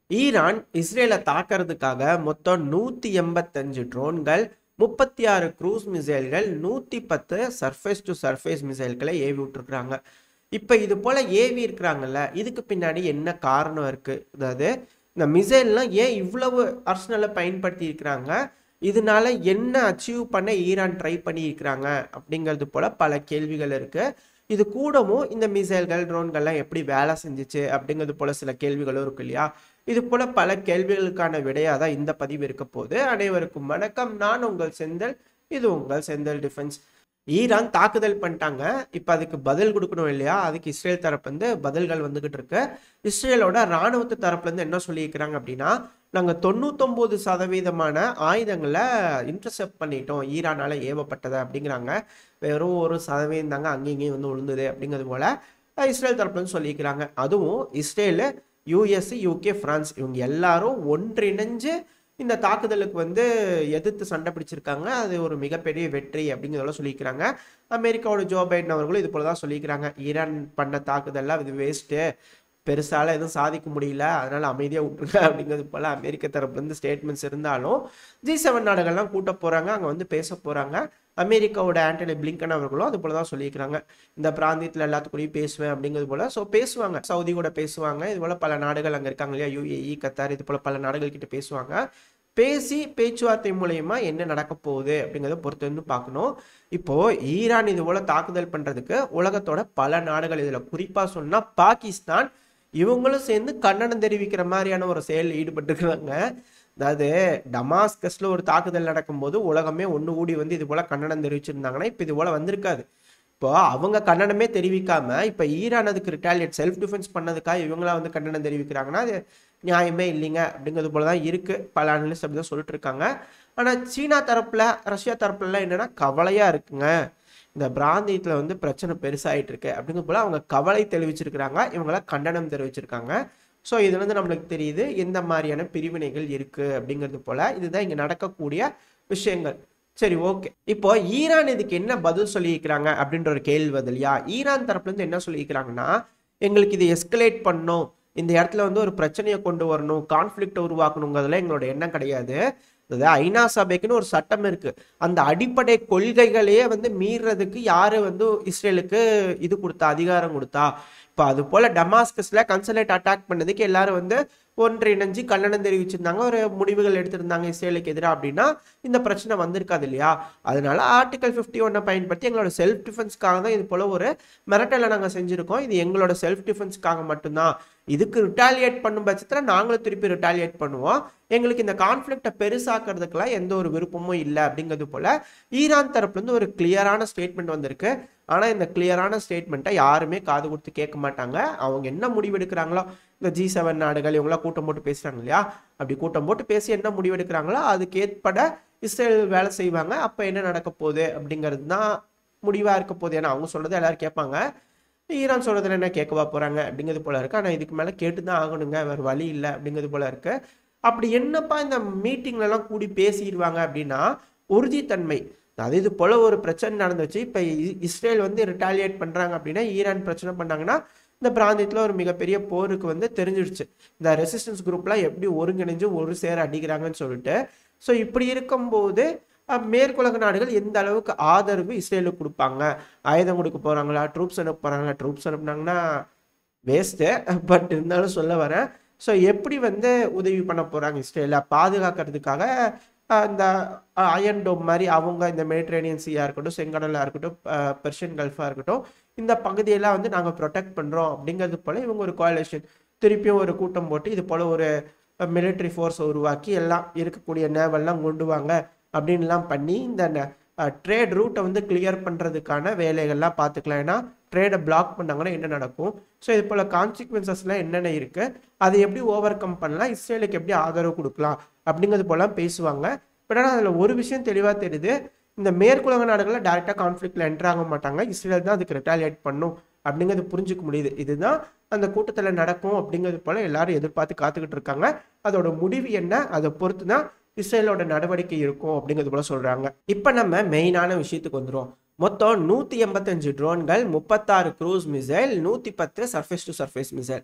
Iran இஸ்ரேலை தாக்கிறதுக்காக மொத்தம் நூற்றி எண்பத்தஞ்சு ட்ரோன்கள் முப்பத்தி ஆறு க்ரூஸ் மிசைல்கள் நூற்றி பத்து சர்ஃபேஸ் டு சர்ஃபேஸ் மிசைல்களை ஏவி விட்டுருக்குறாங்க இப்போ இது போல் ஏவி இருக்கிறாங்கல்ல இதுக்கு பின்னாடி என்ன காரணம் இருக்குது அதாவது இந்த மிசைல்லாம் ஏன் இவ்வளவு அர்சனலை பயன்படுத்தி இருக்கிறாங்க இதனால என்ன அச்சீவ் பண்ண ஈரான் ட்ரை பண்ணியிருக்கிறாங்க அப்படிங்கிறது போல் பல கேள்விகள் இருக்குது இது கூடவும் இந்த மிசைல்கள் ட்ரோன்கள்லாம் எப்படி வேலை செஞ்சுச்சு அப்படிங்கிறது போல சில கேள்விகளும் இருக்கு இல்லையா இது போல பல கேள்விகளுக்கான விடையாக தான் இந்த பதிவு இருக்க போது அனைவருக்கும் வணக்கம் நான் உங்கள் செந்தல் இது உங்கள் செந்தல் டிஃபென்ஸ் ஈரான் தாக்குதல் பண்ணிட்டாங்க இப்போ அதுக்கு பதில் கொடுக்கணும் இல்லையா அதுக்கு இஸ்ரேல் தரப்பு வந்து பதில்கள் வந்துகிட்டு இருக்கு இஸ்ரேலோட இராணுவத்து தரப்புல இருந்து என்ன சொல்லியிருக்கிறாங்க அப்படின்னா நாங்கள் தொண்ணூத்தொம்பது சதவீதமான ஆயுதங்களை இன்டர்செப்ட் பண்ணிட்டோம் ஈரானால் ஏவப்பட்டதை அப்படிங்கிறாங்க வெறும் ஒரு சதவீதம் தாங்க அங்கேயும் இங்கேயும் வந்து விழுந்தது அப்படிங்கிறது போல இஸ்ரேல் தரப்புலன்னு சொல்லியிருக்கிறாங்க அதுவும் இஸ்ரேலு யூஎஸ் யூகே ஃப்ரான்ஸ் இவங்க எல்லாரும் ஒன்றிணைஞ்சு இந்த தாக்குதலுக்கு வந்து எதிர்த்து சண்டை பிடிச்சிருக்காங்க அது ஒரு மிகப்பெரிய வெற்றி அப்படிங்கிறதெல்லாம் சொல்லியிருக்கிறாங்க அமெரிக்காவோட ஜோ பைடன் அவர்களும் இது போல தான் சொல்லியிருக்கிறாங்க ஈரான் பண்ண தாக்குதல்லாம் இது வேஸ்ட்டு பெருசால எதுவும் சாதிக்க முடியல அதனால அமைதியாக விட்டுருங்க அப்படிங்கிறது போல அமெரிக்க தரப்புலேருந்து ஸ்டேட்மெண்ட்ஸ் இருந்தாலும் ஜி செவன் நாடுகள்லாம் கூட்ட போகிறாங்க அங்கே வந்து பேச போகிறாங்க அமெரிக்காவோட ஆண்டனி பிளிங்கன் அவர்களும் அது போல தான் சொல்லியிருக்கிறாங்க இந்த பிராந்தியத்தில் எல்லாத்துக்கூடயும் பேசுவேன் அப்படிங்கிறது போல ஸோ பேசுவாங்க சவுதி கூட பேசுவாங்க இது போல பல நாடுகள் அங்கே இருக்காங்க இல்லையா யூஏஇ கத்தார் இது போல பல நாடுகள் கிட்ட பேசுவாங்க பேசி பேச்சுவார்த்தை மூலயமா என்ன நடக்க போகுது அப்படிங்கிறத பொறுத்து வந்து பார்க்கணும் இப்போ ஈரான் இது போல தாக்குதல் பண்றதுக்கு உலகத்தோட பல நாடுகள் இதுல குறிப்பா சொன்னா பாகிஸ்தான் இவங்களும் சேர்ந்து கண்டனம் தெரிவிக்கிற மாதிரியான ஒரு செயல் ஈடுபட்டுருக்குறாங்க அதாவது டமாஸ்கஸ்ல ஒரு தாக்குதல் நடக்கும்போது உலகமே ஒன்று கூடி வந்து இது போல கண்டனம் தெரிவிச்சிருந்தாங்கன்னா இப்போ இது போல வந்திருக்காது இப்போ அவங்க கண்டனமே தெரிவிக்காம இப்போ ஈரான் அதுக்கு ரிட்டாலியேட் செல்ஃப் டிஃபென்ஸ் பண்ணதுக்காக இவங்களா வந்து கண்டனம் தெரிவிக்கிறாங்கன்னா அது நியாயமே இல்லைங்க அப்படிங்கிறது போல தான் இருக்கு பல அனலிஸ்ட் அப்படி தான் சொல்லிட்டு இருக்காங்க ஆனால் சீனா தரப்புல ரஷ்யா தரப்புலலாம் என்னன்னா கவலையா இருக்குங்க இந்த பிராந்தியத்தில் வந்து பிரச்சனை பெருசாயிட்டு இருக்கு அப்படிங்கிறது போல அவங்க கவலை தெரிவிச்சிருக்கிறாங்க இவங்களாம் கண்டனம் தெரிவிச்சிருக்காங்க ஸோ இதுல இருந்து நம்மளுக்கு தெரியுது எந்த மாதிரியான பிரிவினைகள் இருக்கு அப்படிங்கிறது போல இதுதான் இங்க நடக்கக்கூடிய விஷயங்கள் சரி ஓகே இப்போ ஈரான் இதுக்கு என்ன பதில் சொல்லியிருக்கிறாங்க அப்படின்ற ஒரு கேள்வி வருது இல்லையா ஈரான் தரப்புல இருந்து என்ன சொல்லியிருக்கிறாங்கன்னா எங்களுக்கு இதை எஸ்கலேட் பண்ணணும் இந்த இடத்துல வந்து ஒரு பிரச்சனையை கொண்டு வரணும் கான்ஃப்ளிக்டை உருவாக்கணுங்கிறதுல எங்களோட எண்ணம் கிடையாது அதாவது ஐநா சபைக்குன்னு ஒரு சட்டம் இருக்கு அந்த அடிப்படை கொள்கைகளையே வந்து மீறதுக்கு யாரு வந்து இஸ்ரேலுக்கு இது கொடுத்தா அதிகாரம் கொடுத்தா இப்போ அது போல டமாஸ்கஸ்ல கன்சலேட் அட்டாக் பண்ணதுக்கு எல்லாரும் வந்து ஒன்றிணைஞ்சு கண்டனம் தெரிவிச்சிருந்தாங்க ஒரு முடிவுகள் எடுத்திருந்தாங்க இஸ்ரேலுக்கு எதிராக அப்படின்னா இந்த பிரச்சனை வந்திருக்காது இல்லையா அதனால ஆர்டிகல் ஃபிஃப்டி ஒன்னை பயன்படுத்தி எங்களோட செல்ஃப் டிஃபென்ஸ்க்காக தான் இது போல ஒரு மிரட்டலை நாங்கள் செஞ்சுருக்கோம் இது எங்களோட செல்ஃப் டிஃபென்ஸ்க்காக மட்டும்தான் இதுக்கு ரிட்டாலியேட் பண்ணும் பட்சத்தில் நாங்களும் திருப்பி ரிட்டாலியேட் பண்ணுவோம் எங்களுக்கு இந்த கான்ஃப்ளிக்டை பெருசாக்குறதுக்கெல்லாம் எந்த ஒரு விருப்பமும் இல்லை அப்படிங்கிறது போல ஈரான் தரப்புலேருந்து ஒரு கிளியரான ஸ்டேட்மெண்ட் வந்திருக்கு ஆனால் இந்த கிளியரான ஸ்டேட்மெண்ட்டை யாருமே காது கொடுத்து கேட்க மாட்டாங்க அவங்க என்ன முடிவெடுக்கிறாங்களோ இந்த ஜி செவன் நாடுகள் இவங்களாம் கூட்டம் போட்டு பேசுகிறாங்க இல்லையா அப்படி கூட்டம் போட்டு பேசி என்ன முடிவெடுக்கிறாங்களோ அதுக்கு ஏற்பட இஸ்ரேல் வேலை செய்வாங்க அப்போ என்ன நடக்க போகுது அப்படிங்கிறது தான் முடிவாக இருக்க போகுது ஏன்னா அவங்க சொல்றது எல்லாரும் கேட்பாங்க ஈரான் சொல்றதுல என்ன கேட்கவா போறாங்க அப்படிங்கிறது போல இருக்கு ஆனால் இதுக்கு மேலே கேட்டு தான் ஆகணுங்க வேறு வழி இல்லை அப்படிங்கிறது போல இருக்கு அப்படி என்னப்பா இந்த மீட்டிங்ல எல்லாம் கூடி பேசிடுவாங்க அப்படின்னா உறுதித்தன்மை அது இது போல ஒரு பிரச்சனை நடந்துச்சு இப்போ இஸ்ரேல் வந்து ரிட்டாலியேட் பண்றாங்க அப்படின்னா ஈரான் பிரச்சனை பண்ணாங்கன்னா இந்த பிராந்தியத்தில் ஒரு மிகப்பெரிய போருக்கு வந்து தெரிஞ்சிடுச்சு இந்த ரெசிஸ்டன்ஸ் குரூப்லாம் எப்படி ஒருங்கிணைஞ்சு ஒரு சேர அடிக்கிறாங்கன்னு சொல்லிட்டு ஸோ இப்படி இருக்கும்போது அஹ், மேற்குலக நாடுகள் எந்த அளவுக்கு ஆதரவு இஸ்ரேலுக்கு கொடுப்பாங்க ஆயுதம் கொடுக்க போறாங்களா ட்ரூப்ஸ் அனுப்ப போறாங்களா ட்ரூப்ஸ் அனுப்புனாங்கன்னா வேஸ்ட்டு பட் இருந்தாலும் சொல்ல வரேன் ஸோ எப்படி வந்து உதவி பண்ண போறாங்க இஸ்ரேலை பாதுகாக்கிறதுக்காக அஹ், இந்த அயன் டோம் மாதிரி அவங்க இந்த மெடிட்ரேனியன் சீயாக இருக்கட்டும் செங்கடலாக இருக்கட்டும் அஹ், பெர்ஷியன் கல்ஃபாக இருக்கட்டும் இந்த பகுதியெல்லாம் வந்து நாங்கள் ப்ரொடெக்ட் பண்ணுறோம் அப்படிங்கிறது போல இவங்க ஒரு கோலேஷன் திருப்பியும் ஒரு கூட்டம் போட்டு இது போல ஒரு மிலிட்ரி ஃபோர்ஸை உருவாக்கி எல்லாம் இருக்கக்கூடிய நேவல்லாம் கொண்டு வாங்க அப்படின்லாம் பண்ணி இந்த ட்ரேட் ரூட்டை வந்து கிளியர் பண்ணுறதுக்கான வேலைகள்லாம் பார்த்துக்கலாம் ஏன்னா ட்ரேடை பிளாக் பண்ணாங்கன்னா என்ன நடக்கும் ஸோ இது போல் கான்சிக்வன்சஸ்லாம் என்னென்ன இருக்குது அதை எப்படி ஓவர் கம் பண்ணலாம் இஸ்ரேலுக்கு எப்படி ஆதரவு கொடுக்கலாம் அப்படிங்கிறது போலாம் பேசுவாங்க பட் ஆனால் அதில் ஒரு விஷயம் தெளிவாக தெரியுது இந்த மேற்குலக நாடுகளில் டேரெக்டாக கான்ஃப்ளிக்டில் என்டர் ஆக மாட்டாங்க இஸ்ரேல் தான் அதுக்கு ரிட்டாலியேட் பண்ணும் அப்படிங்கிறது புரிஞ்சுக்க முடியுது இதுதான் அந்த கூட்டத்தில் நடக்கும் அப்படிங்கிறது போல எல்லாரும் எதிர்பார்த்து காத்துக்கிட்டு இருக்காங்க அதோட முடிவு என்ன அதை பொறுத்து தான் இஸ்ரேலோட நடவடிக்கை இருக்கும் அப்படிங்கிறது போல சொல்றாங்க இப்போ நம்ம மெயினான விஷயத்துக்கு வந்துடும் மொத்தம் நூற்றி எண்பத்தஞ்சு ட்ரோன்கள் முப்பத்தாறு க்ரூஸ் மிசைல் நூற்றி பத்து சர்ஃபேஸ் டு சர்ஃபேஸ் மிசைல்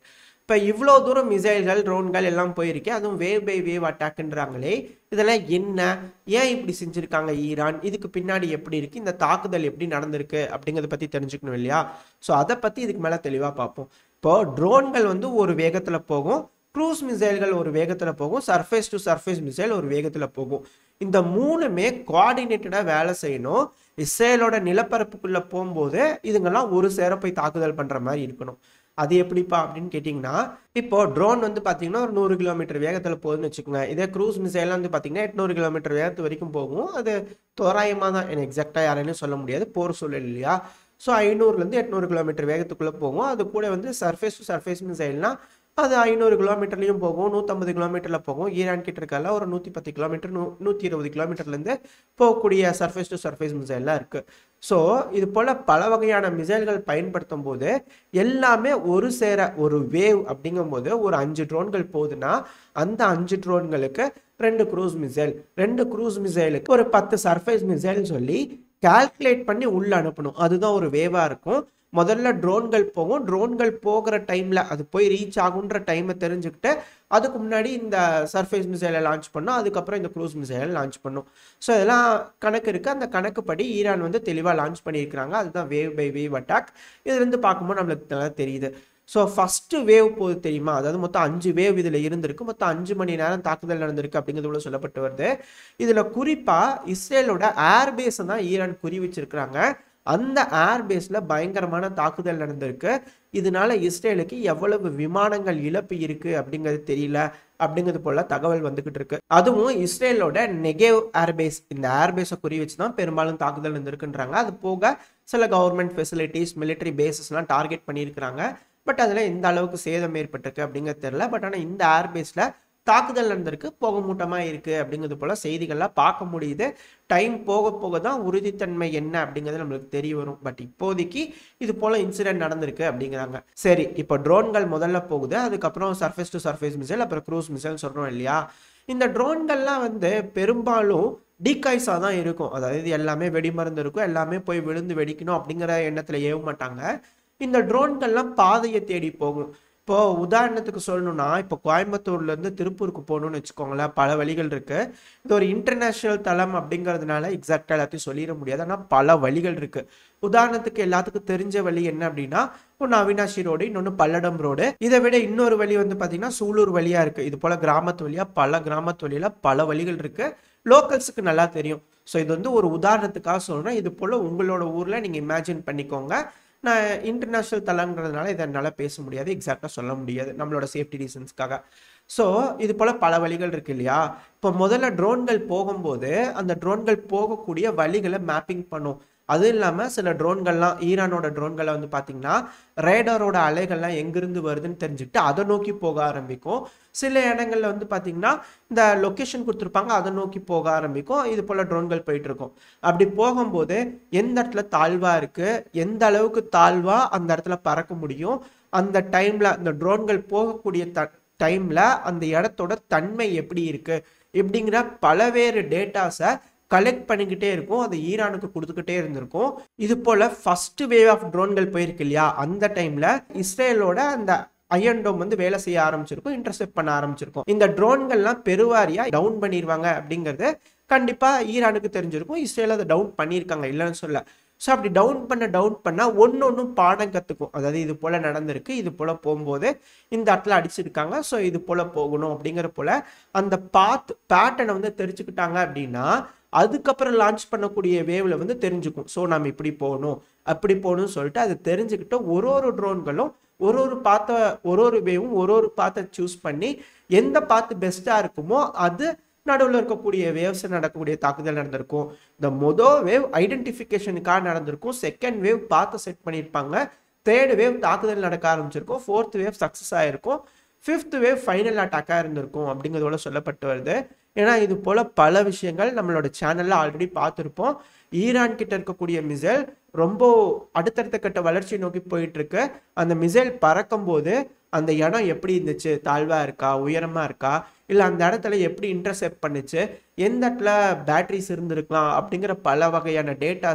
இப்போ இவ்வளோ தூரம் மிசைல்கள் ட்ரோன்கள் எல்லாம் போயிருக்கு அதுவும் வேவ் பை வேவ் அட்டாக்ன்றாங்களே இதெல்லாம் என்ன ஏன் இப்படி செஞ்சுருக்காங்க ஈரான் இதுக்கு பின்னாடி எப்படி இருக்குது இந்த தாக்குதல் எப்படி நடந்திருக்கு அப்படிங்கிறத பற்றி தெரிஞ்சுக்கணும் இல்லையா ஸோ அதை பற்றி இதுக்கு மேலே தெளிவாக பார்ப்போம் இப்போ ட்ரோன்கள் வந்து ஒரு வேகத்தில் போகும் க்ரூஸ் மிசைல்கள் ஒரு வேகத்தில் போகும் சர்ஃபேஸ் டு சர்ஃபேஸ் மிசைல் ஒரு வேகத்தில் போகும் இந்த மூணுமே கோஆர்டினேட்டடாக வேலை செய்யணும் இஸ்ரேலோட நிலப்பரப்புக்குள்ளே போகும்போது இதுங்கெல்லாம் ஒரு சேர போய் தாக்குதல் பண்ணுற மாதிரி இருக்கணும் அது எப்படிப்பா அப்படின்னு கேட்டிங்கன்னா இப்போ ட்ரோன் வந்து பார்த்தீங்கன்னா ஒரு நூறு கிலோமீட்டர் வேகத்தில் போகுதுன்னு வச்சுக்கோங்க இதே க்ரூஸ் மிசைல்லாம் வந்து பார்த்தீங்கன்னா எட்நூறு கிலோமீட்டர் வேகத்து வரைக்கும் போகும் அது தோராயமாக தான் எனக்கு எக்ஸாக்டாக யாரையும் சொல்ல முடியாது போர் சூழல் இல்லையா ஸோ ஐநூறுலேருந்து எட்நூறு கிலோமீட்டர் வேகத்துக்குள்ளே போகும் அது கூட வந்து சர்ஃபேஸ் டு சர்ஃபேஸ் மிசைல்னால் அது ஐநூறு கிலோமீட்டர்லையும் போகும் நூற்றம்பது கிலோமீட்டரில் போகும் ஈரான் கிட்ட இருக்கல ஒரு நூற்றி பத்து கிலோமீட்டர் நூ நூற்றி இருபது கிலோமீட்டர்லேருந்து போகக்கூடிய சர்ஃபேஸ் டு சர்ஃபேஸ் மிசைல்லாம் இருக்குது ஸோ இது போல் பல வகையான மிசைல்கள் பயன்படுத்தும் போது எல்லாமே ஒரு சேர ஒரு வேவ் அப்படிங்கும்போது ஒரு அஞ்சு ட்ரோன்கள் போகுதுன்னா அந்த அஞ்சு ட்ரோன்களுக்கு ரெண்டு க்ரூஸ் மிசைல் ரெண்டு க்ரூஸ் மிசைலுக்கு ஒரு பத்து சர்ஃபேஸ் மிசைல்னு சொல்லி கால்குலேட் பண்ணி உள்ள அனுப்பணும் அதுதான் ஒரு வேவாக இருக்கும் முதல்ல ட்ரோன்கள் போகும் ட்ரோன்கள் போகிற டைமில் அது போய் ரீச் ஆகுன்ற டைமை தெரிஞ்சுக்கிட்டு அதுக்கு முன்னாடி இந்த சர்ஃபேஸ் மிசைலை லான்ச் பண்ணோம் அதுக்கப்புறம் இந்த க்ரூஸ் மிசைலை லான்ச் பண்ணோம் ஸோ இதெல்லாம் கணக்கு இருக்குது அந்த கணக்குப்படி ஈரான் வந்து தெளிவாக லான்ச் பண்ணியிருக்கிறாங்க அதுதான் வேவ் பை வேவ் அட்டாக் இதுலேருந்து பார்க்கும்போது நம்மளுக்கு நல்லா தெரியுது ஸோ ஃபஸ்ட்டு வேவ் போகுது தெரியுமா அதாவது மொத்தம் அஞ்சு வேவ் இதில் இருந்திருக்கு மொத்தம் அஞ்சு மணி நேரம் தாக்குதல் நடந்திருக்கு அப்படிங்கிறது உள்ள சொல்லப்பட்டு வருது இதில் குறிப்பாக இஸ்ரேலோட ஏர்பேஸை தான் ஈரான் குறி வச்சிருக்கிறாங்க அந்த ஏர்பேஸில் பயங்கரமான தாக்குதல் நடந்திருக்கு இதனால இஸ்ரேலுக்கு எவ்வளவு விமானங்கள் இழப்பு இருக்கு அப்படிங்கிறது தெரியல அப்படிங்கிறது போல தகவல் வந்துகிட்டு இருக்கு அதுவும் இஸ்ரேலோட நெகேவ் ஏர்பேஸ் இந்த ஏர்பேஸை குறி வச்சு தான் பெரும்பாலும் தாக்குதல் இருந்திருக்குன்றாங்க அது போக சில கவர்மெண்ட் ஃபெசிலிட்டிஸ் மிலிட்டரி பேசஸ்லாம் டார்கெட் பண்ணியிருக்கிறாங்க பட் அதில் எந்த அளவுக்கு சேதம் ஏற்பட்டிருக்கு அப்படிங்கிறது தெரியல பட் ஆனால் இந்த ஏர்பேஸில் தாக்குதல் நடந்திருக்கு போக மூட்டமாக இருக்குது அப்படிங்கிறது போல் செய்திகள்லாம் பார்க்க முடியுது டைம் போக போக தான் உறுதித்தன்மை என்ன அப்படிங்கிறது நம்மளுக்கு தெரிய வரும் பட் இப்போதைக்கு இது போல் இன்சிடென்ட் நடந்திருக்கு அப்படிங்கிறாங்க சரி இப்போ ட்ரோன்கள் முதல்ல போகுது அதுக்கப்புறம் சர்ஃபேஸ் டு சர்ஃபேஸ் மிசைல் அப்புறம் க்ரூஸ் மிசைல் சொல்கிறோம் இல்லையா இந்த ட்ரோன்கள்லாம் வந்து பெரும்பாலும் டீகாய்ஸாக தான் இருக்கும் அதாவது எல்லாமே வெடிமருந்து இருக்கும் எல்லாமே போய் விழுந்து வெடிக்கணும் அப்படிங்கிற எண்ணத்தில் ஏவ மாட்டாங்க இந்த ட்ரோன்கள்லாம் பாதையை தேடி போகும் இப்போ உதாரணத்துக்கு சொல்லணும்னா இப்போ கோயம்புத்தூர்லேருந்து திருப்பூருக்கு போகணும்னு வச்சுக்கோங்களேன் பல வழிகள் இருக்கு இது ஒரு இன்டர்நேஷ்னல் தளம் அப்படிங்கிறதுனால எக்ஸாக்டாக எல்லாத்தையும் சொல்லிட முடியாது ஆனால் பல வழிகள் இருக்கு உதாரணத்துக்கு எல்லாத்துக்கும் தெரிஞ்ச வழி என்ன அப்படின்னா ஒன்று அவினாஷி ரோடு இன்னொன்று பல்லடம் ரோடு இதை விட இன்னொரு வழி வந்து பார்த்தீங்கன்னா சூலூர் வழியா இருக்கு இது போல கிராமத்து வழியா பல கிராமத்து வழியில பல வழிகள் இருக்கு லோக்கல்ஸுக்கு நல்லா தெரியும் ஸோ இது வந்து ஒரு உதாரணத்துக்காக சொல்றேன் இது போல உங்களோட ஊர்ல நீங்க இமேஜின் பண்ணிக்கோங்க நான் இன்டர்நேஷ்னல் தளங்கிறதுனால இதை என்னால் பேச முடியாது எக்ஸாக்டாக சொல்ல முடியாது நம்மளோட சேஃப்டி ரீசன்ஸ்க்காக ஸோ இது போல் பல வழிகள் இருக்கு இல்லையா இப்போ முதல்ல ட்ரோன்கள் போகும்போது அந்த ட்ரோன்கள் போகக்கூடிய வழிகளை மேப்பிங் பண்ணும் அதுவும் இல்லாமல் சில ட்ரோன்கள்லாம் ஈரானோட ட்ரோன்களை வந்து பார்த்தீங்கன்னா ரேடாரோட அலைகள்லாம் எங்கிருந்து வருதுன்னு தெரிஞ்சுக்கிட்டு அதை நோக்கி போக ஆரம்பிக்கும் சில இடங்கள்ல வந்து பார்த்தீங்கன்னா இந்த லொக்கேஷன் கொடுத்துருப்பாங்க அதை நோக்கி போக ஆரம்பிக்கும் இது போல் ட்ரோன்கள் போயிட்டு இருக்கும் அப்படி போகும்போது எந்த இடத்துல தாழ்வா இருக்கு எந்த அளவுக்கு தாழ்வா அந்த இடத்துல பறக்க முடியும் அந்த டைம்ல அந்த ட்ரோன்கள் போகக்கூடிய த டைம்ல அந்த இடத்தோட தன்மை எப்படி இருக்கு இப்படிங்கிற பலவேறு டேட்டாஸை கலெக்ட் பண்ணிக்கிட்டே இருக்கும் அது ஈரானுக்கு கொடுத்துக்கிட்டே இருந்திருக்கும் இது போல ஃபர்ஸ்ட் வேவ் ஆஃப் ட்ரோன்கள் போயிருக்கு இல்லையா அந்த டைம்ல இஸ்ரேலோட அந்த அயன் டோம் வந்து வேலை செய்ய ஆரம்பிச்சிருக்கும் இன்டர்செப்ட் பண்ண ஆரம்பிச்சிருக்கும் இந்த ட்ரோன்கள்லாம் பெருவாரியா டவுன் பண்ணிடுவாங்க அப்படிங்கிறது கண்டிப்பா ஈரானுக்கு தெரிஞ்சிருக்கும் இஸ்ரேல் அதை டவுன் பண்ணியிருக்காங்க இல்லைன்னு சொல்ல ஸோ அப்படி டவுன் பண்ண டவுன் பண்ணால் ஒன்று ஒன்றும் பாடம் கற்றுக்கும் அதாவது இது போல் நடந்திருக்கு இது போல் போகும்போது இந்த இடத்துல அடிச்சிருக்காங்க ஸோ இது போல் போகணும் அப்படிங்கிற போல் அந்த பாத் பேட்டர்னை வந்து தெரிஞ்சுக்கிட்டாங்க அப்படின்னா அதுக்கப்புறம் லான்ச் பண்ணக்கூடிய வேவ்ல வந்து தெரிஞ்சுக்கும் ஸோ நம்ம இப்படி போகணும் அப்படி போகணும்னு சொல்லிட்டு அது தெரிஞ்சுக்கிட்டு ஒரு ஒரு ட்ரோன்களும் ஒரு ஒரு பாத்த ஒரு ஒரு வேவும் ஒரு ஒரு பாத்தை சூஸ் பண்ணி எந்த பாத்து பெஸ்ட்டாக இருக்குமோ அது நடுவில் இருக்கக்கூடிய வேவ்ஸ் நடக்கக்கூடிய தாக்குதல் நடந்திருக்கும் இந்த மொதல் வேவ் ஐடென்டிஃபிகேஷனுக்காக நடந்திருக்கும் செகண்ட் வேவ் பார்த்து செட் பண்ணியிருப்பாங்க தேர்ட் வேவ் தாக்குதல் நடக்க ஆரம்பிச்சிருக்கும் ஃபோர்த் வேவ் சக்ஸஸ் ஆயிருக்கும் ஃபிஃப்த் வேவ் ஃபைனல் அட்டாக்காக இருந்திருக்கும் அப்படிங்கிறதோட சொல்லப்பட்டு வருது ஏன்னா இது போல பல விஷயங்கள் நம்மளோட சேனல்ல ஆல்ரெடி பார்த்துருப்போம் ஈரான் கிட்ட இருக்கக்கூடிய மிசைல் ரொம்ப அடுத்தடுத்த கட்ட வளர்ச்சி நோக்கி போயிட்டு இருக்கு அந்த மிசைல் பறக்கும் போது அந்த இடம் எப்படி இருந்துச்சு தாழ்வா இருக்கா உயரமா இருக்கா இல்லை அந்த இடத்துல எப்படி இன்டர்செப்ட் பண்ணுச்சு எந்த இடத்துல பேட்டரிஸ் இருந்திருக்கலாம் அப்படிங்கிற பல வகையான டேட்டாஸை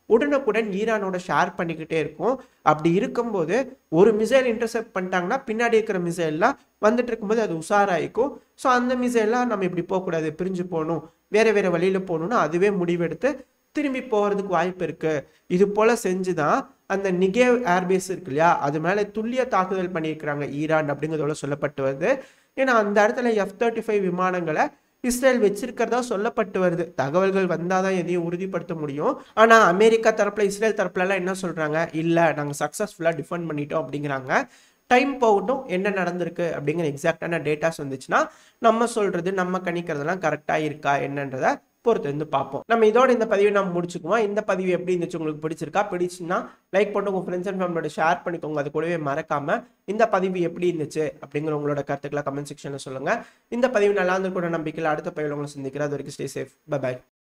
உடனுக்குடன் ஈரானோட ஷேர் பண்ணிக்கிட்டே இருக்கும் அப்படி இருக்கும்போது ஒரு மிசைல் இன்டர்செப்ட் பண்ணிட்டாங்கன்னா பின்னாடி இருக்கிற மிசைல்லாம் வந்துட்டு இருக்கும்போது அது உஷாராயிக்கும் ஸோ அந்த மிசைல்லாம் நம்ம இப்படி போகக்கூடாது பிரிஞ்சு போகணும் வேற வேற வழியில போகணும்னு அதுவே முடிவெடுத்து திரும்பி போகிறதுக்கு வாய்ப்பு இருக்கு இது போல செஞ்சு தான் அந்த நிகேவ் ஏர்பேஸ் இருக்கு இல்லையா அது மேலே துல்லிய தாக்குதல் பண்ணியிருக்கிறாங்க ஈரான் அப்படிங்கிறதோட சொல்லப்பட்டு வருது ஏன்னா அந்த இடத்துல எஃப் தேர்ட்டி ஃபைவ் விமானங்களை இஸ்ரேல் வச்சிருக்கிறதா சொல்லப்பட்டு வருது தகவல்கள் வந்தால் தான் எதையும் உறுதிப்படுத்த முடியும் ஆனால் அமெரிக்கா தரப்புல இஸ்ரேல் தரப்புலலாம் என்ன சொல்கிறாங்க இல்லை நாங்கள் சக்ஸஸ்ஃபுல்லாக டிஃபெண்ட் பண்ணிட்டோம் அப்படிங்கிறாங்க டைம் போகட்டும் என்ன நடந்திருக்கு அப்படிங்கிற எக்ஸாக்டான டேட்டாஸ் வந்துச்சுன்னா நம்ம சொல்றது நம்ம கணிக்கிறதெல்லாம் கரெக்டாக இருக்கா என்னன்றதை பொறுத்து வந்து பார்ப்போம் நம்ம இதோட இந்த பதிவை நம்ம முடிச்சுக்குவோம் இந்த பதிவு எப்படி இருந்துச்சு உங்களுக்கு பிடிச்சிருக்கா பிடிச்சுன்னா லைக் பண்ணி உங்கள் ஃப்ரெண்ட்ஸ் அண்ட் ஃபேமிலியோட ஷேர் பண்ணிக்கோங்க அது கூடவே மறக்காம இந்த பதிவு எப்படி இருந்துச்சு அப்படிங்கிற உங்களோட கருத்துக்களை கமெண்ட் செக்ஷனில் சொல்லுங்க இந்த பதிவு நல்லா இருந்து கூட நம்பிக்கையில் அடுத்த பதிவில் உங்களை சந்திக்கிறேன் அது வரைக்கும் ஸ்டே சேஃப் பை